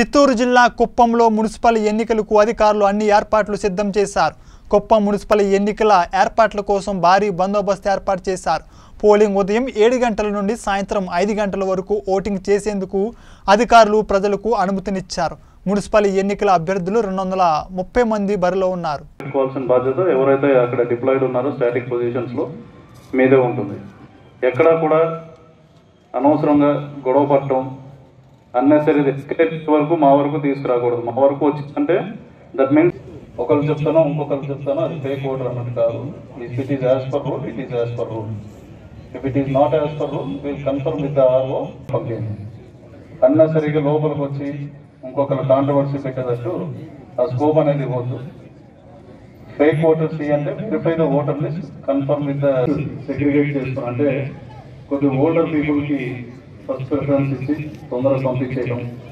చిత్తూరు జిల్లా కుప్పంలో మున్సిపల్ ఎన్నికలకు అధికారులు అన్ని ఏర్పాట్లు సిద్ధం చేశారు కుప్పం మున్సిపల్ ఎన్నికల ఏర్పాట్ల కోసం భారీ బందోబస్తు ఏర్పాటు చేశారు పోలింగ్ ఉదయం ఏడు గంటల నుండి సాయంత్రం ఐదు గంటల వరకు ఓటింగ్ చేసేందుకు అధికారులు ప్రజలకు అనుమతినిచ్చారు మున్సిపల్ ఎన్నికల అభ్యర్థులు రెండు వందల ముప్పై మంది బరిలో ఉన్నారు పెట్టుకోవాల్సిన బాధ్యత ఎవరైతే అక్కడ డిప్లాయిడ్ ఉన్నారో స్టాటిక్ పొజిషన్స్లో మీదే ఉంటుంది ఎక్కడా కూడా అనవసరంగా గొడవ పడటం అన్నెసరీ వరకు మా వరకు తీసుకురాకూడదు మా వరకు వచ్చిందంటే దట్ మీన్స్ ఒకరు చెప్తానో ఇంకొకరు చెప్తానో అది ఫేక్ ఓటర్ అన్నట్టు కాదు if it is as per rule it is as per rule if it is not as per rule will confirm with the RO again అన్నసరిగా లోపలికి వచ్చి ఇంకొకరు కాంట్రవర్సీ పెట్టేటట్టు ఆ స్కోప్ అనేది ఇవ్వద్దు ఫేక్ ఓటర్స్ అంటే verify the voter list confirm with the segregate చేసుకోవడం అంటే కొద్ది ఓల్డర్ పీపుల్ కి ఫస్ట్ ప్రిఫరెన్స్ ఇచ్చి తొందరగా పంపించేయడం